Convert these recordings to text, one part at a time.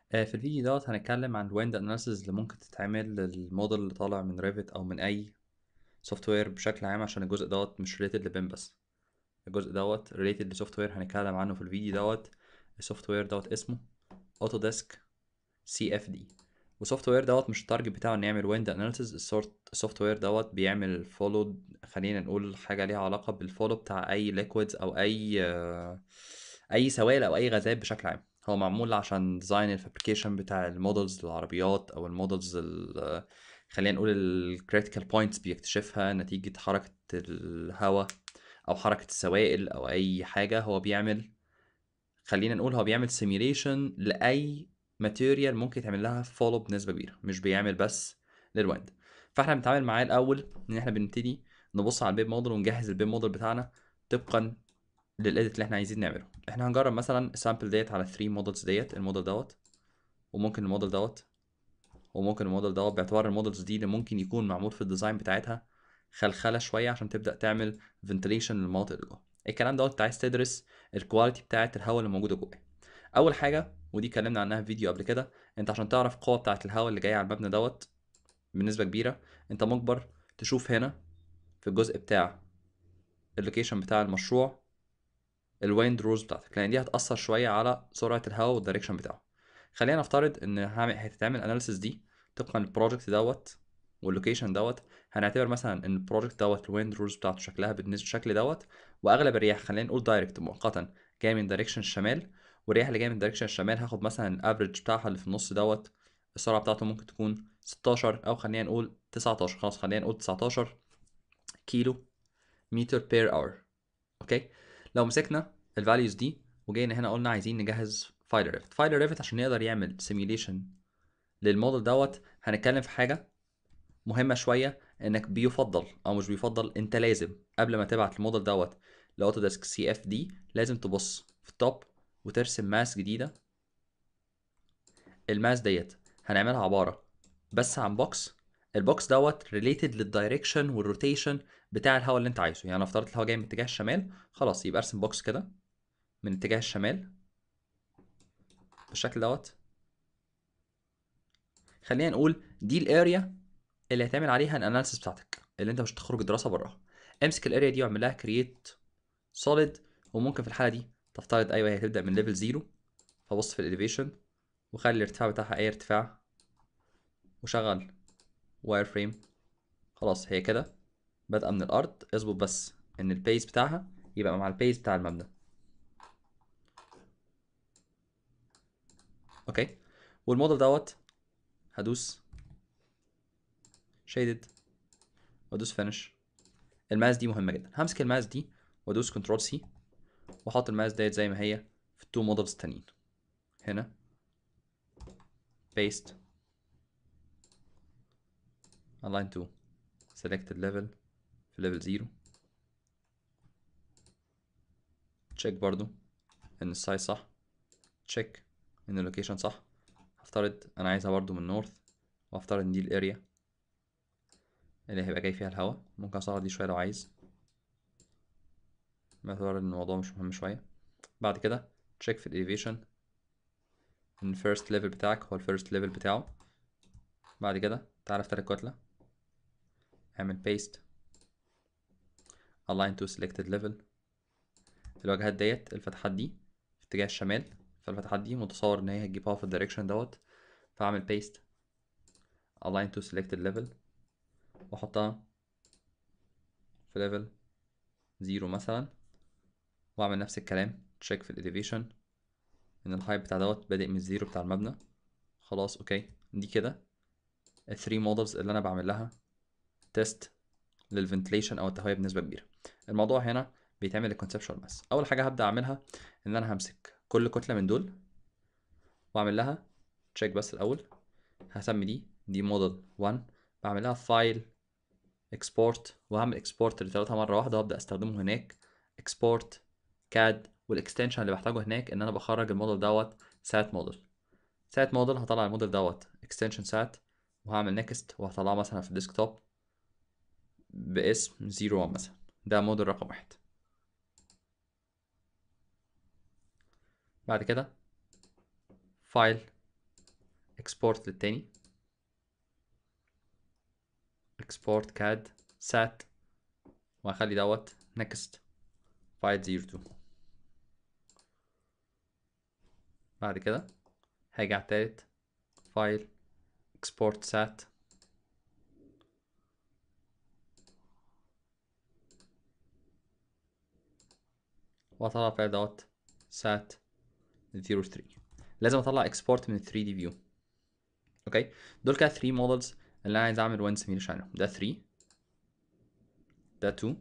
آه، في الفيديو دوت هنتكلم عن الويند اناليسيز اللي ممكن تتعمل للموديل اللي طالع من ريفت او من اي سوفت وير بشكل عام عشان الجزء دوت مش ريليتد لبيم بس الجزء دوت ريليتد لسوفت وير هنتكلم عنه في الفيديو دوت السوفت وير دوت اسمه اوتوديسك سي اف دي والسوفت وير دوت مش التارجت بتاعه انه يعمل ويند اناليسيز السوفت وير دوت بيعمل فولو خلينا نقول حاجه ليها علاقه بالفولو بتاع اي ليكويدز او اي آه، اي سوائل او اي غازات بشكل عام هو معمول عشان ديزاين الفابريكيشن بتاع المودلز للعربيات او المودلز خلينا نقول الكريتيكال بوينتس بيكتشفها نتيجة حركة الهواء او حركة السوائل او اي حاجة هو بيعمل خلينا نقول هو بيعمل سيميوليشن لاي ماتيريال ممكن يتعمل لها فولو بنسبة كبيرة مش بيعمل بس للويند فاحنا بنتعامل معاه الاول ان احنا بنبتدي نبص على البيب موديل ونجهز البيب موديل بتاعنا طبقا للإيديت اللي احنا عايزين نعمله احنا هنجرب مثلا السامبل ديت على 3 مودلز ديت الموديل دوت وممكن الموديل دوت وممكن الموديل دوت باعتبار المودلز دي اللي ممكن يكون معمول في الديزاين بتاعتها خلخله شويه عشان تبدا تعمل فنتليشن للمناطق اللي جوه الكلام دوت انت عايز تدرس الكواليتي بتاعه الهواء اللي موجوده جوه اول حاجه ودي اتكلمنا عنها في فيديو قبل كده انت عشان تعرف القوه بتاعه الهواء اللي جايه على المبنى دوت بنسبه كبيره انت مجبر تشوف هنا في الجزء بتاع اللوكيشن بتاع المشروع الويند رولز بتاعتك لان دي هتاثر شويه على سرعه الهواء والدايركشن بتاعه خلينا نفترض ان هعمل- هتتعمل اناليسيس دي طبقا للبروجكت دوت واللوكيشن دوت هنعتبر مثلا ان البروجكت دوت الويند رولز بتاعته شكلها بالنسبه بالشكل دوت واغلب الرياح خلينا نقول دايركت مؤقتا جايه من دايركشن الشمال والرياح اللي جايه من دايركشن الشمال هاخد مثلا الافريج بتاعها اللي في النص دوت السرعه بتاعته ممكن تكون 16 او خلينا نقول 19 خلاص خلينا نقول 19 كيلو متر بير اور اوكي لو مسكنا الفاليوز دي وجينا هنا قلنا عايزين نجهز فايل ريفت فايل ريفت عشان يقدر يعمل سيميوليشن للموديل دوت هنتكلم في حاجه مهمه شويه انك بيفضل او مش بيفضل انت لازم قبل ما تبعت الموديل دوت لاوتوديسك سي اف دي لازم تبص في التوب وترسم ماس جديده الماس ديت هنعملها عباره بس عن بوكس البوكس دوت ريليتد للدايركشن والروتيشن بتاع الهواء اللي انت عايزه يعني نفترض الهواء جاي من اتجاه الشمال خلاص يبقى ارسم بوكس كده من اتجاه الشمال بالشكل دوت خلينا نقول دي الاريا اللي هتعمل عليها الاناليسيس بتاعتك اللي انت مش هتخرج دراسه براها امسك الاريا دي واعمل لها كرييت سوليد وممكن في الحاله دي تفترض ايوه هي هتبدا من ليفل زيرو فبص في الاليفيشن وخلي الارتفاع بتاعها اي ارتفاع وشغل واير فريم خلاص هي كده بادئه من الارض اظبط بس ان البيس بتاعها يبقى مع البيس بتاع المبنى اوكي والموديل دوت هدوس شيدد وادوس فينش الماس دي مهمه جدا همسك الماس دي وادوس كنترول سي واحط الماس ديت زي ما هي في التو مودلز التانيين هنا paste align to selected level في level 0 check برضو ان السايز صح check ان اللوكيشن صح هفترض انا عايزها برضو من نورث وافترض ان دي الاريا اللي هيبقى جاي فيها الهواء ممكن اصغر دي شويه لو عايز باعتبار ان الموضوع مش مهم شويه بعد كده check في الاليفيشن ان الفيرست ليفل بتاعك هو الفيرست ليفل بتاعه بعد كده تعالى افتح الكتله اعمل paste align to selected level الواجهات ديت الفتحات دي في اتجاه الشمال فالفتحات دي متصور ان هي هتجيبها في الدايركشن دوت فاعمل paste align to selected level واحطها في level زيرو مثلا واعمل نفس الكلام check في الاليفيشن ان الهايت بتاع دوت بادئ من الزيرو بتاع المبنى خلاص اوكي دي كده الثري مودلز اللي انا بعمل لها تيست للفنتليشن او التهويه بنسبه كبيره الموضوع هنا بيتعمل الكونسبشوال ماس اول حاجه هبدا اعملها ان انا همسك كل كتله من دول واعمل لها تشيك بس الاول هسمي دي دي موديل 1 بعمل لها فايل اكسبورت وهعمل اكسبورت لثلاثة مره واحده وابدا استخدمه هناك اكسبورت كاد والاكستنشن اللي بحتاجه هناك ان انا بخرج الموديل دوت سات موديل سات موديل هطلع الموديل دوت اكستنشن سات وهعمل نيكست وهطلعه مثلا في الديسكتوب باسم 01 مثلا ده موديل رقم واحد بعد كده فايل اكسبورت للتاني اكسبورت كاد سات وهخلي دوت نكست فايل 02 بعد كده هاجي على التالت فايل اكسبورت سات واطلع فايل دوت سات 03 لازم اطلع اكسبورت من 3 دي فيو اوكي دول كده 3 مودلز اللي انا عايز اعمل وين سيميليشن عنهم ده 3 ده 2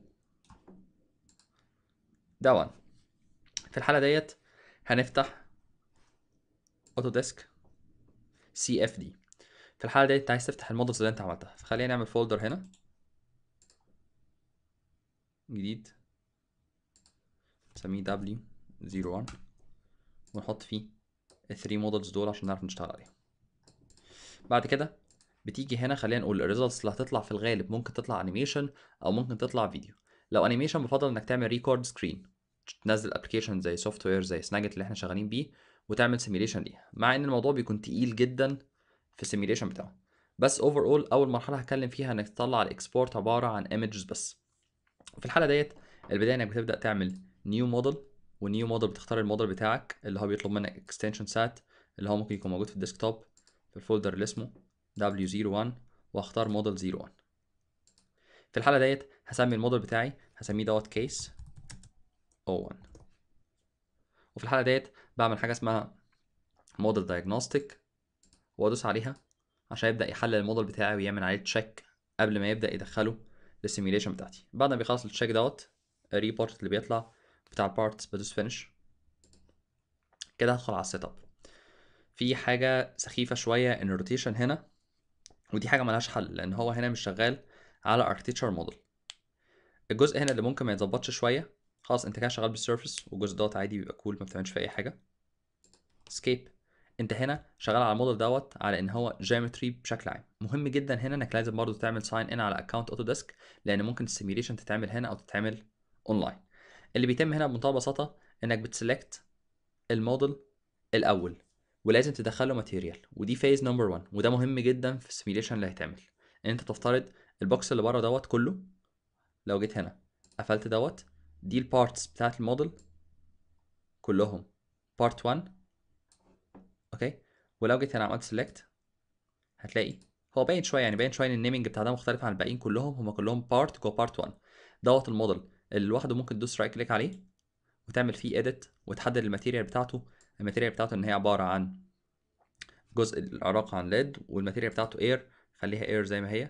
ده 1 في الحاله ديت هنفتح اوتوديسك سي اف دي في الحاله ديت انت عايز تفتح المودلز اللي انت عملتها فخلينا نعمل فولدر هنا جديد نسميه w 01 ونحط فيه ال 3 مودلز دول عشان نعرف نشتغل عليهم بعد كده بتيجي هنا خلينا نقول الريزلتس اللي هتطلع في الغالب ممكن تطلع انيميشن او ممكن تطلع فيديو لو انيميشن بفضل انك تعمل ريكورد سكرين تنزل ابلكيشن زي سوفت وير زي سناجت اللي احنا شغالين بيه وتعمل سيميليشن ليها مع ان الموضوع بيكون تقيل جدا في السيميليشن بتاعه بس اوفر اول اول مرحله هتكلم فيها انك تطلع الاكسبورت عباره عن ايمجز بس في الحاله ديت البدايه انك بتبدا تعمل نيو موديل والنيو موديل بتختار الموديل بتاعك اللي هو بيطلب منك اكستنشن سات اللي هو ممكن يكون موجود في الديسكتوب في الفولدر اللي اسمه W01 واختار موديل 01 في الحاله ديت هسمي الموديل بتاعي هسميه دوت كيس 01 وفي الحاله ديت بعمل حاجه اسمها موديل دايجنوستيك وادوس عليها عشان يبدا يحلل الموديل بتاعي ويعمل عليه تشيك قبل ما يبدا يدخله للسيميليشن بتاعتي بعد ما بيخلص التشيك دوت الريبورت اللي بيطلع بتاع البارتس بدوس فينش كده هدخل على السيت اب في حاجه سخيفه شويه ان الروتيشن هنا ودي حاجه ملهاش حل لان هو هنا مش شغال على اركتشر موديل الجزء هنا اللي ممكن ما يتظبطش شويه خلاص انت كده شغال بالسيرفس والجزء دوت عادي بيبقى كول ما بتعملش فيه اي حاجه اسكيب انت هنا شغال على الموديل دوت على ان هو جيومتري بشكل عام مهم جدا هنا انك لازم برضو تعمل ساين ان على اكونت اوتوديسك لان ممكن السيميليشن تتعمل هنا او تتعمل اونلاين اللي بيتم هنا بمنتهى البساطه انك بتسلكت الموديل الاول ولازم تدخله ماتيريال ودي فيز نمبر 1 وده مهم جدا في السيميليشن اللي هيتعمل ان انت تفترض البوكس اللي بره دوت كله لو جيت هنا قفلت دوت دي البارتس بتاعت الموديل كلهم بارت 1 اوكي ولو جيت هنا عملت سيلكت هتلاقي هو باين شويه يعني باين شويه ان النيمنج بتاع ده مختلف عن الباقيين كلهم هم كلهم بارت جوه بارت 1 دوت الموديل اللي لوحده ممكن تدوس رايت كليك عليه وتعمل فيه اديت وتحدد الماتيريال بتاعته الماتيريال بتاعته ان هي عباره عن جزء العلاقه عن ليد والماتيريال بتاعته اير خليها اير زي ما هي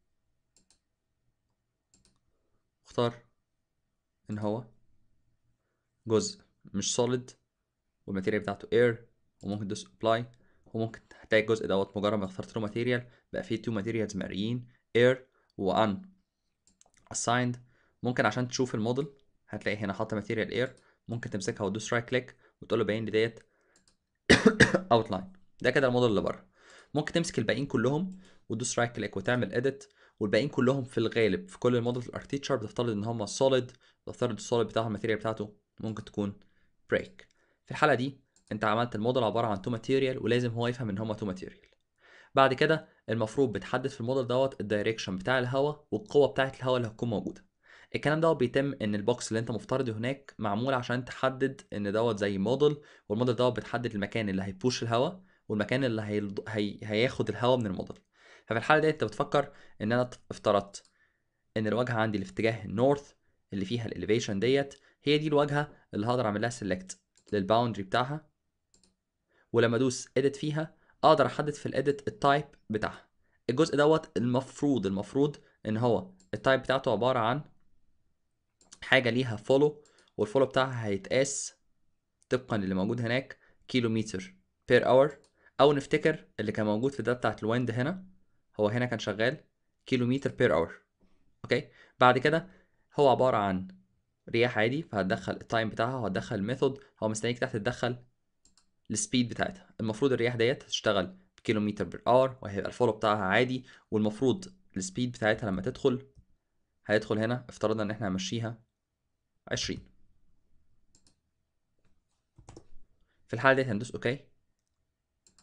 اختار ان هو جزء مش سوليد والماتيريال بتاعته اير وممكن تدوس ابلاي وممكن هتلاقي الجزء دوت مجرد ما اخترت له ماتيريال بقى فيه تو ماتيريالز مرئيين اير وان assigned ممكن عشان تشوف الموديل هتلاقي هنا حاطه ماتيريال اير ممكن تمسكها وتدوس رايت كليك وتقول له باين لي ديت اوتلاين ده كده الموديل اللي بره ممكن تمسك الباقيين كلهم وتدوس رايت كليك وتعمل اديت والباقيين كلهم في الغالب في كل الموديل الاركتشر بتفترض ان هم سوليد بتفترض السوليد بتاعهم الماتيريال بتاعته ممكن تكون بريك في الحاله دي انت عملت الموديل عباره عن تو ماتيريال ولازم هو يفهم ان هم تو ماتيريال بعد كده المفروض بتحدد في الموديل دوت الدايركشن بتاع الهواء والقوه بتاعه الهواء اللي هتكون موجوده الكلام دوت بيتم ان البوكس اللي انت مفترضه هناك معمول عشان تحدد ان دوت زي موديل والموديل دوت بتحدد المكان اللي هيبوش الهواء والمكان اللي هي... هي... هياخد الهواء من الموديل ففي الحاله دي انت بتفكر ان انا افترضت ان الواجهه عندي الاتجاه النورث اللي فيها الاليفيشن ديت هي دي الواجهه اللي هقدر اعمل لها سيلكت للباوندري بتاعها ولما ادوس اديت فيها اقدر احدد في الاديت التايب بتاعها الجزء دوت المفروض المفروض ان هو التايب بتاعته عباره عن حاجه ليها فولو والفولو بتاعها هيتقاس طبقا للي موجود هناك كيلومتر بير اور او نفتكر اللي كان موجود في الداتا بتاعت الويند هنا هو هنا كان شغال كيلومتر بير اور اوكي بعد كده هو عباره عن رياح عادي فهتدخل التايم بتاعها وهتدخل الميثود هو مستنيك تحت تدخل السبيد بتاعتها المفروض الرياح ديت هتشتغل بكيلومتر بير اور وهيبقى الفولو بتاعها عادي والمفروض السبيد بتاعتها لما تدخل هيدخل هنا افترضنا ان احنا هنمشيها 20 في الحالة ديت هندوس اوكي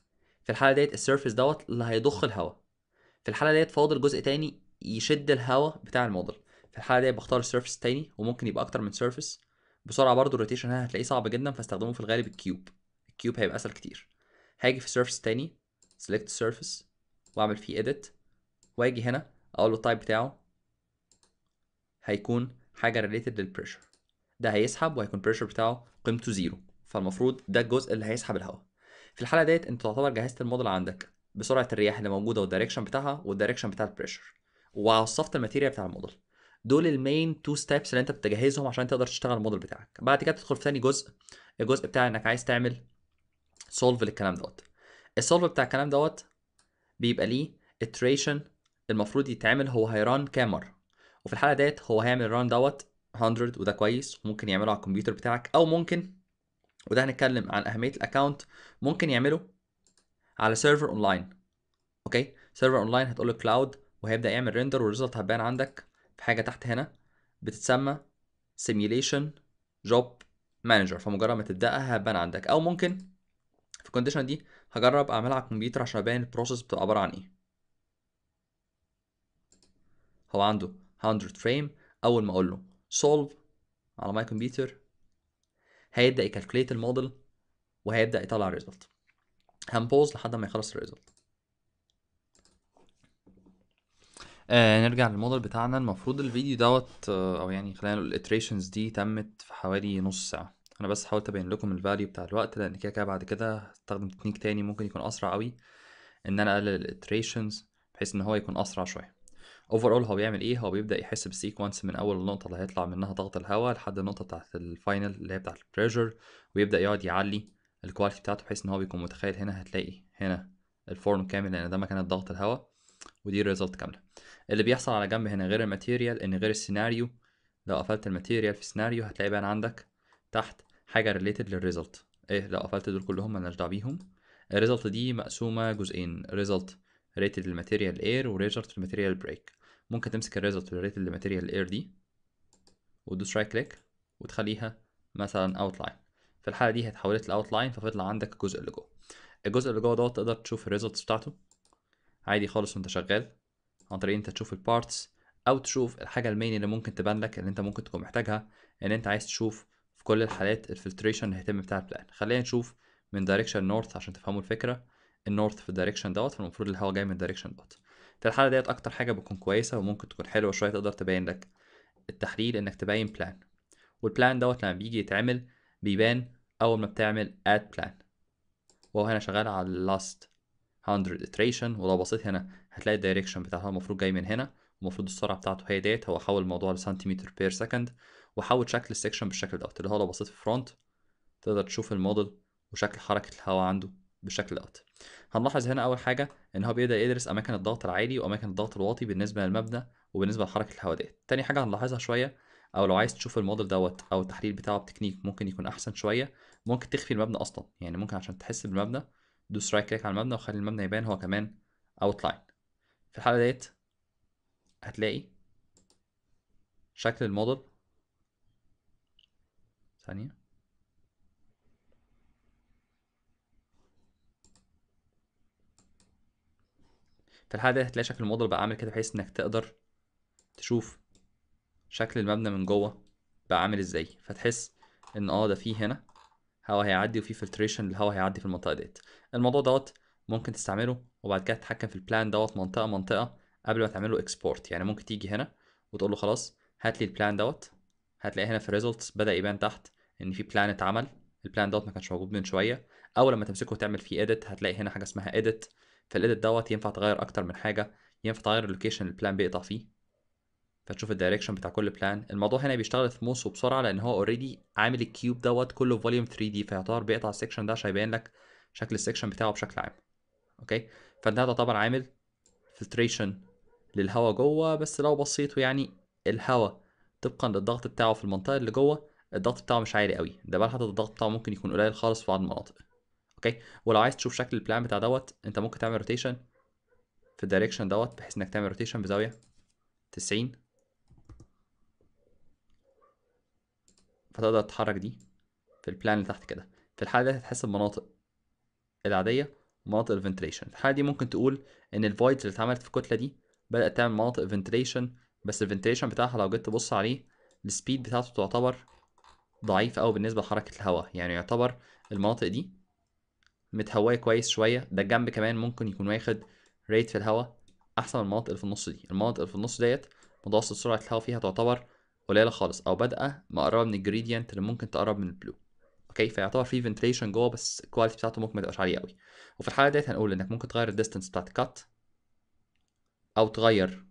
في الحاله ديت السيرفيس دوت اللي هيضخ الهواء في الحاله ديت فاضل جزء تاني يشد الهواء بتاع الموديل في الحاله ديت بختار السيرفيس تاني وممكن يبقى اكتر من سيرفيس بسرعه برضو الروتيشن هنا هتلاقيه صعب جدا فاستخدمه في الغالب الكيوب الكيوب هيبقى اسهل كتير هاجي في السيرفيس تاني select surface واعمل فيه edit واجي هنا اقول له التايب بتاعه هيكون حاجه ريليتد للبريشر ده هيسحب وهيكون البريشر بتاعه قيمته زيرو فالمفروض ده الجزء اللي هيسحب الهواء في الحاله ديت انت تعتبر جهزت الموديل عندك بسرعه الرياح اللي موجوده والدايركشن بتاعها والدايركشن بتاع البريشر ووصفت الماتيريال بتاع الموديل دول المين تو ستيبس اللي انت بتجهزهم عشان تقدر تشتغل الموديل بتاعك بعد كده تدخل في تاني جزء الجزء بتاع انك عايز تعمل سولف للكلام دوت السولف بتاع الكلام دوت بيبقى ليه iteration المفروض يتعمل هو هيران كام مره وفي الحاله ديت هو هيعمل الران دوت 100 وده كويس وممكن يعمله على الكمبيوتر بتاعك او ممكن وده هنتكلم عن اهميه الاكونت ممكن يعمله على سيرفر اونلاين اوكي سيرفر اونلاين هتقول له كلاود وهيبدا يعمل ريندر والريزلت هتبان عندك في حاجه تحت هنا بتتسمى سيميوليشن جوب مانجر فمجرد ما تبداها هتبان عندك او ممكن في الكونديشن دي هجرب اعملها على الكمبيوتر عشان ابين البروسيس بتبقى عباره عن ايه هو عنده 100 فريم اول ما اقول له solve على ماي كمبيوتر هيبدا يكالكوليت الموديل وهيبدا يطلع الريزلت هنبوز لحد ما يخلص الريزلت آه نرجع للموديل بتاعنا المفروض الفيديو دوت آه او يعني خلينا نقول الاتريشنز دي تمت في حوالي نص ساعه انا بس حاولت ابين لكم الفاليو بتاع الوقت لان كده كده بعد كده هستخدم تكنيك تاني ممكن يكون اسرع قوي ان انا اقلل الاتريشنز بحيث ان هو يكون اسرع شويه اوفر اول هو بيعمل ايه هو بيبدا يحس بالسيكونس من اول النقطه اللي هيطلع منها ضغط الهواء لحد النقطه بتاعت الفاينل اللي هي بتاعت البريشر ويبدا يقعد يعلي الكواليتي بتاعته بحيث ان هو بيكون متخيل هنا هتلاقي هنا الفورم كامل لان ده مكان ضغط الهواء ودي الريزلت كامله اللي بيحصل على جنب هنا غير الماتيريال ان غير السيناريو لو قفلت الماتيريال في سيناريو هتلاقي بان عندك تحت حاجه ريليتد للريزلت ايه لو قفلت دول كلهم مالناش دعوه بيهم الريزلت دي مقسومه جزئين ريزلت ريتد للماتيريال اير وريزلت للماتيريال بريك ممكن تمسك الريزلت ريتد للماتيريال اير دي وتدوس رايت كليك وتخليها مثلا اوتلاين في الحاله دي هتحولت لاوتلاين ففضل عندك الجزء اللي جوه الجزء اللي جوه دوت تقدر تشوف الريزلتس بتاعته عادي خالص وانت شغال عن طريق انت تشوف البارتس او تشوف الحاجه المين اللي ممكن تبان لك اللي انت ممكن تكون محتاجها ان انت عايز تشوف في كل الحالات الفلتريشن اللي هيتم بتاع البلان خلينا نشوف من دايركشن نورث عشان تفهموا الفكره النورث في الدايركشن دوت فالمفروض الهواء جاي من الدايركشن دوت في الحاله ديت اكتر حاجه بتكون كويسه وممكن تكون حلوه شويه تقدر تبين لك التحليل انك تبين بلان والبلان دوت لما بيجي يتعمل بيبان اول ما بتعمل اد بلان وهو هنا شغال على last 100 iteration ولو بصيت هنا هتلاقي الدايركشن بتاعها المفروض جاي من هنا المفروض السرعه بتاعته هي ديت هو حول الموضوع لسنتيمتر بير سكند وحول شكل السكشن بالشكل دوت اللي هو لو بصيت في فرونت تقدر تشوف الموديل وشكل حركه الهواء عنده بالشكل دوت هنلاحظ هنا اول حاجه ان هو بيبدا يدرس اماكن الضغط العالي واماكن الضغط الواطي بالنسبه للمبنى وبالنسبه لحركه الهواء ديت تاني حاجه هنلاحظها شويه او لو عايز تشوف الموديل دوت او التحليل بتاعه بتكنيك ممكن يكون احسن شويه ممكن تخفي المبنى اصلا يعني ممكن عشان تحس بالمبنى دوس رايت كليك على المبنى وخلي المبنى يبان هو كمان اوتلاين في الحاله ديت هتلاقي شكل الموديل ثانيه في الحاله دي هتلاقي شكل الموديل بقى عامل كده بحيث انك تقدر تشوف شكل المبنى من جوه بقى عامل ازاي فتحس ان اه ده فيه هنا هوا هيعدي وفي فلتريشن الهوا هيعدي في المنطقه ديت الموضوع دوت ممكن تستعمله وبعد كده تتحكم في البلان دوت منطقه منطقه قبل ما تعمله اكسبورت يعني ممكن تيجي هنا وتقول له خلاص هات لي البلان دوت هتلاقي هنا في الريزلتس بدا يبان تحت ان في بلان اتعمل البلان دوت ما كانش موجود من شويه اول لما تمسكه وتعمل فيه اديت هتلاقي هنا حاجه اسمها اديت في الاديت دوت ينفع تغير اكتر من حاجه ينفع تغير اللوكيشن البلان بيقطع فيه فتشوف الدايركشن بتاع كل بلان الموضوع هنا بيشتغل سموث وبسرعه لان هو اوريدي عامل الكيوب دوت كله فوليوم 3 دي فيعتبر بيقطع السكشن ده عشان يبين لك شكل السكشن بتاعه بشكل عام اوكي فانت تعتبر عامل فلتريشن للهواء جوه بس لو بصيتوا يعني الهواء طبقا للضغط بتاعه في المنطقه اللي جوه الضغط بتاعه مش عالي قوي ده بقى حتى الضغط بتاعه ممكن يكون قليل خالص في بعض المناطق اوكي ولو عايز تشوف شكل البلان بتاع دوت انت ممكن تعمل روتيشن في الدايركشن دوت بحيث انك تعمل روتيشن بزاويه 90 فتقدر تتحرك دي في البلان اللي تحت كده في الحاله دي هتحس المناطق العاديه مناطق الفنتريشن الحاله دي ممكن تقول ان الفويدز اللي اتعملت في الكتله دي بدات تعمل مناطق فنتريشن بس الفنتريشن بتاعها لو جيت تبص عليه السبيد بتاعته تعتبر ضعيف قوي بالنسبه لحركه الهواء يعني يعتبر المناطق دي متهويه كويس شويه ده الجنب كمان ممكن يكون واخد ريت في الهواء احسن من المناطق اللي في النص دي المناطق اللي في النص ديت متوسط سرعه الهواء فيها تعتبر قليله خالص او بادئه مقربه من الجريدينت اللي ممكن تقرب من البلو اوكي فيعتبر في فنتريشن جوه بس الكواليتي بتاعته ممكن ما تبقاش عاليه قوي وفي الحاله ديت هنقول انك ممكن تغير الديستنس بتاعت الكات او تغير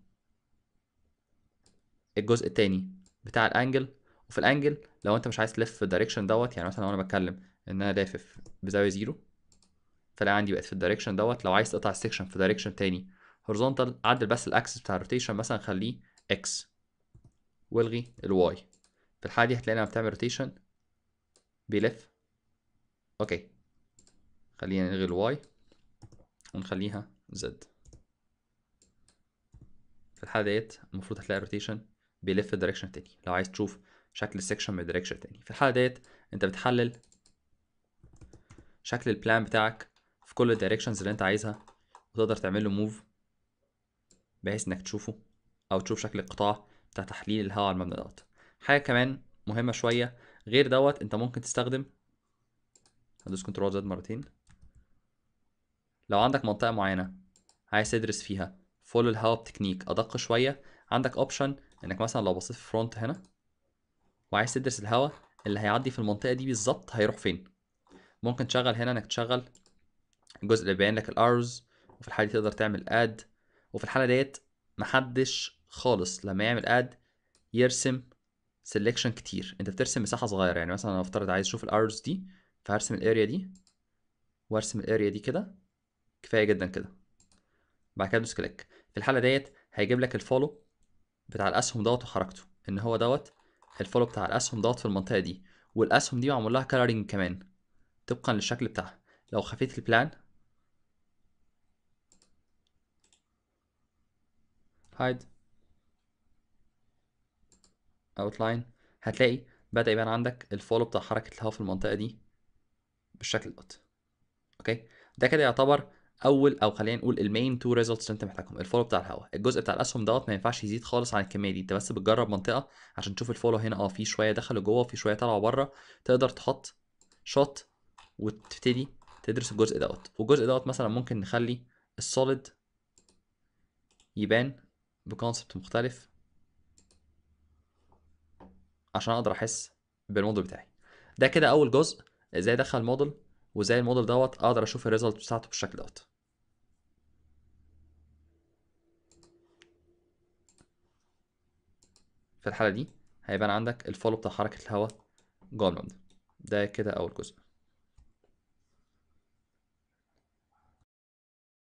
الجزء التاني بتاع الانجل وفي الانجل لو انت مش عايز تلف في الدايركشن دوت يعني مثلا لو انا بتكلم ان انا لافف بزاويه زيرو فلا عندي بقت في الدايركشن دوت لو عايز تقطع السكشن في دايركشن تاني هورزونتال عدل بس الاكسس بتاع الروتيشن مثلا خليه اكس والغي الواي في الحاله دي هتلاقي لما بتعمل روتيشن بيلف اوكي خلينا نلغي الواي ونخليها زد في الحاله ديت المفروض هتلاقي الروتيشن بيلف في الدايركشن تاني لو عايز تشوف شكل السكشن من الدايركشن تاني في الحاله ديت انت بتحلل شكل البلان بتاعك في كل الدايركشنز اللي انت عايزها وتقدر تعمل له موف بحيث انك تشوفه او تشوف شكل القطاع بتاع تحليل الهواء على المبنى دوت حاجه كمان مهمه شويه غير دوت انت ممكن تستخدم هدوس كنترول زد مرتين لو عندك منطقه معينه عايز تدرس فيها فولو الهواء بتكنيك ادق شويه عندك اوبشن انك مثلا لو بصيت في فرونت هنا وعايز تدرس الهواء اللي هيعدي في المنطقه دي بالظبط هيروح فين ممكن تشغل هنا انك تشغل الجزء اللي بيبين لك الارز وفي الحاله دي تقدر تعمل اد وفي الحاله ديت محدش خالص لما يعمل اد يرسم سelection كتير انت بترسم مساحه صغيره يعني مثلا انا افترض عايز اشوف الارز دي فهرسم الاريا دي وارسم الاريا دي كده كفايه جدا كده بعد كده ادوس كليك في الحاله ديت هيجيب لك الفولو بتاع الاسهم دوت وحركته ان هو دوت الفولو بتاع الاسهم دوت في المنطقه دي والاسهم دي معمول لها كلرنج كمان طبقا للشكل بتاعها لو خفيت البلان هايد اوتلاين هتلاقي بدأ يبان عندك الفولو بتاع حركة الهواء في المنطقة دي بالشكل دوت اوكي ده كده يعتبر اول او خلينا نقول المين تو ريزلتس اللي انت محتاجهم الفولو بتاع الهواء الجزء بتاع الاسهم دوت ما ينفعش يزيد خالص عن الكميه دي انت بس بتجرب منطقه عشان تشوف الفولو هنا اه في شويه دخلوا جوه وفي شويه طلعوا بره تقدر تحط شوت وتبتدي تدرس الجزء دوت والجزء دوت مثلا ممكن نخلي السوليد يبان بكونسبت مختلف عشان اقدر احس بالموديل بتاعي ده كده اول جزء ازاي ادخل موديل وازاي الموديل دوت اقدر اشوف الريزلت بتاعته بالشكل دوت في الحاله دي هيبان عندك الفولو بتاع حركه الهواء جوه المبنى ده كده اول جزء